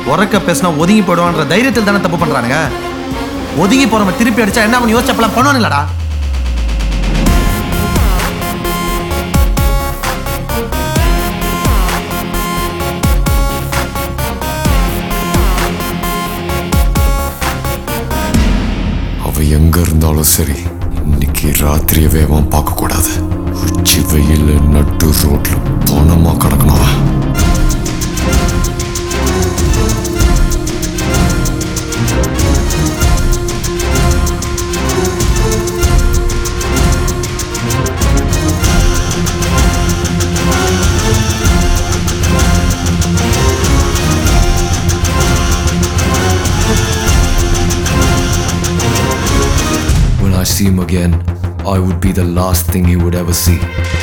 உறக்க பேசினா ஒதுங்கி போயிடுவான்ற தைரியத்தில் தானே தப்பு பண்றானுங்க ஒதுங்கி போறவன் திருப்பி அடிச்சா என்ன பண்ணி யோசிச்சப்பெல்லாம் பண்ணுவானுங்களடா அவ எங்க இருந்தாலும் சரி இன்னைக்கு ராத்திரியவே அவன் பார்க்க கூடாது உச்சி வெயில் நட்டு ரோட்ல பணமா கிடக்கணும் அவன். When I see him again, I would be the last thing he would ever see.